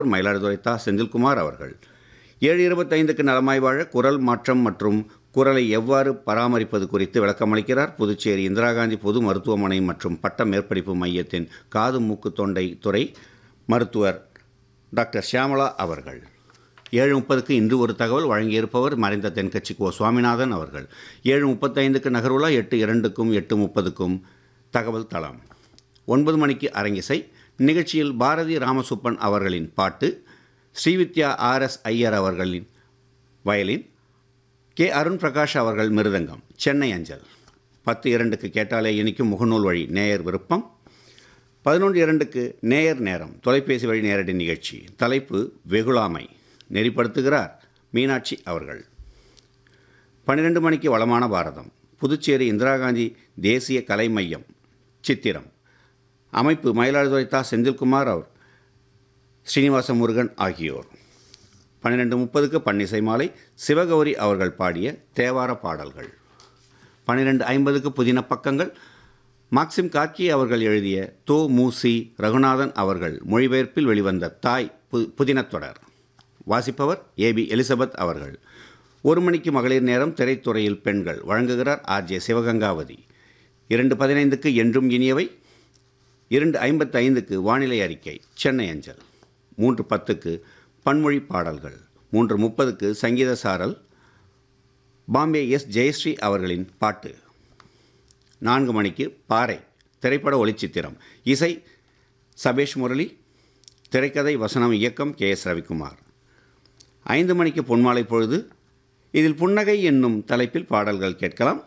மயிலாடுதுறை தா செந்தில்குமார் அவர்கள் ஏழு இருபத்தைந்துக்கு நலமாய் வாழ குரல் மாற்றம் மற்றும் குரலை எவ்வாறு பராமரிப்பது குறித்து விளக்கமளிக்கிறார் புதுச்சேரி இந்திரா காந்தி பொது மருத்துவமனை மற்றும் பட்ட மேற்படிப்பு மையத்தின் காது மூக்கு தொண்டை துறை மருத்துவர் டாக்டர் ஷியாமலா அவர்கள் ஏழு முப்பதுக்கு இன்று ஒரு தகவல் வழங்கியிருப்பவர் மறைந்த தென்கட்சி கோ சுவாமிநாதன் அவர்கள் ஏழு முப்பத்தைந்துக்கு நகருலா எட்டு இரண்டுக்கும் எட்டு முப்பதுக்கும் தகவல் தளம் ஒன்பது மணிக்கு அரங்கிசை நிகழ்ச்சியில் பாரதி ராமசுப்பன் அவர்களின் பாட்டு ஸ்ரீவித்யா ஆர்எஸ் ஐயர் அவர்களின் வயலின் கே அருண் பிரகாஷ் அவர்கள் மிருதங்கம் சென்னை அஞ்சல் பத்து இரண்டுக்கு கேட்டாலே இனிக்கும் முகநூல் வழி நேயர் விருப்பம் பதினொன்று இரண்டுக்கு நேயர் நேரம் தொலைபேசி வழி நேரடி நிகழ்ச்சி தலைப்பு வெகுளாமை நெறிப்படுத்துகிறார் மீனாட்சி அவர்கள் பன்னிரெண்டு மணிக்கு வளமான பாரதம் புதுச்சேரி இந்திரா காந்தி தேசிய கலை மையம் சித்திரம் அமைப்பு மயிலாடுதுறை தா செந்தில்குமார் அவர் ஸ்ரீனிவாச முருகன் ஆகியோர் பன்னிரெண்டு முப்பதுக்கு பன்னிசை மாலை சிவகௌரி அவர்கள் பாடிய தேவார பாடல்கள் பன்னிரெண்டு ஐம்பதுக்கு புதின பக்கங்கள் மாக்சிம் காக்கி அவர்கள் எழுதிய தோ மூசி ரகுநாதன் அவர்கள் மொழிபெயர்ப்பில் வெளிவந்த தாய் பு புதினத் தொடர் வாசிப்பவர் ஏபி எலிசபெத் அவர்கள் ஒரு மணிக்கு மகளிர் நேரம் திரைத்துறையில் பெண்கள் வழங்குகிறார் ஆர்ஜே சிவகங்காவதி இரண்டு பதினைந்துக்கு என்றும் இனியவை இரண்டு ஐம்பத்து ஐந்துக்கு வானிலை அறிக்கை சென்னை அஞ்சல் மூன்று பத்துக்கு பன்மொழி பாடல்கள் மூன்று முப்பதுக்கு சங்கீத சாரல் பாம்பே எஸ் ஜெயஸ்ரீ அவர்களின் பாட்டு நான்கு மணிக்கு பாறை திரைப்பட ஒளிச்சித்திரம் இசை சபேஷ் முரளி திரைக்கதை வசனம் இயக்கம் கே எஸ் ரவிக்குமார் ஐந்து மணிக்கு பொன்மாலை பொழுது இதில் புன்னகை என்னும் தலைப்பில் பாடல்கள் கேட்கலாம்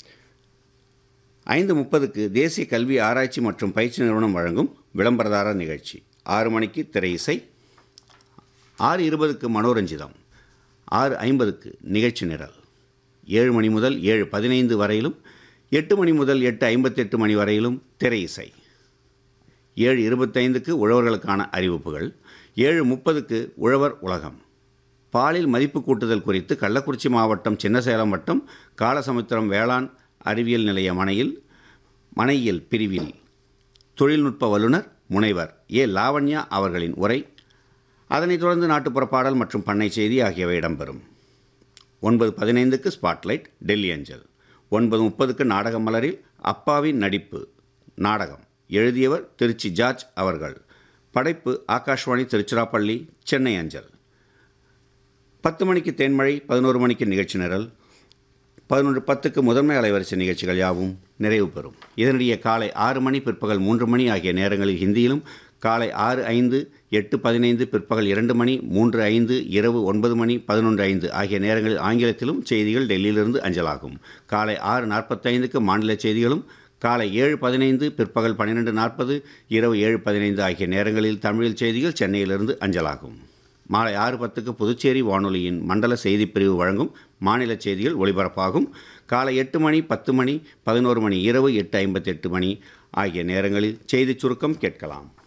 ஐந்து முப்பதுக்கு தேசிய கல்வி ஆராய்ச்சி மற்றும் பயிற்சி நிறுவனம் வழங்கும் விளம்பரதார நிகழ்ச்சி ஆறு மணிக்கு திரை இசை ஆறு இருபதுக்கு மனோரஞ்சிதம் ஆறு ஐம்பதுக்கு நிகழ்ச்சி நிரல் ஏழு மணி முதல் ஏழு பதினைந்து வரையிலும் எட்டு மணி முதல் எட்டு ஐம்பத்தெட்டு மணி வரையிலும் திரை இசை ஏழு இருபத்தைந்துக்கு உழவர்களுக்கான அறிவிப்புகள் ஏழு முப்பதுக்கு உழவர் உலகம் பாலில் மதிப்பு கூட்டுதல் குறித்து கள்ளக்குறிச்சி மாவட்டம் சின்னசேலம் வட்டம் காலசமுத்திரம் வேளாண் அறிவியல் நிலைய மனையில் மனையியல் பிரிவில் தொழில்நுட்ப வல்லுநர் முனைவர் ஏ லாவண்யா அவர்களின் உரை அதனைத் தொடர்ந்து நாட்டுப்புற பாடல் மற்றும் பண்ணை செய்தி ஆகியவை இடம்பெறும் ஒன்பது பதினைந்துக்கு ஸ்பாட்லைட் டெல்லி அஞ்சல் ஒன்பது முப்பதுக்கு நாடக மலரில் அப்பாவின் நடிப்பு நாடகம் எழுதியவர் திருச்சி ஜார்ஜ் அவர்கள் படைப்பு ஆகாஷ்வாணி திருச்சிராப்பள்ளி சென்னை அஞ்சல் பத்து மணிக்கு தேன்மழை பதினோரு மணிக்கு நிகழ்ச்சி நிரல் பதினொன்று பத்துக்கு முதன்மை அலைவரிசை நிகழ்ச்சிகள் யாவும் நிறைவு பெறும் இதனிடையே காலை ஆறு மணி பிற்பகல் மூன்று மணி ஆகிய நேரங்களில் ஹிந்தியிலும் காலை ஆறு ஐந்து எட்டு பதினைந்து பிற்பகல் இரண்டு மணி மூன்று ஐந்து இரவு ஒன்பது மணி பதினொன்று ஐந்து ஆகிய நேரங்களில் ஆங்கிலத்திலும் செய்திகள் டெல்லியிலிருந்து அஞ்சலாகும் காலை ஆறு நாற்பத்தைந்துக்கு மாநில செய்திகளும் காலை ஏழு பதினைந்து பிற்பகல் பன்னிரெண்டு நாற்பது இரவு ஏழு பதினைந்து ஆகிய நேரங்களில் தமிழில் செய்திகள் சென்னையிலிருந்து அஞ்சலாகும் மாலை ஆறு பத்துக்கு புதுச்சேரி வானொலியின் மண்டல செய்திப் பிரிவு வழங்கும் மாநில செய்திகள் ஒளிபரப்பாகும் காலை எட்டு மணி பத்து மணி பதினோரு மணி இரவு எட்டு ஐம்பத்தெட்டு மணி ஆகிய நேரங்களில் செய்திச் சுருக்கம் கேட்கலாம்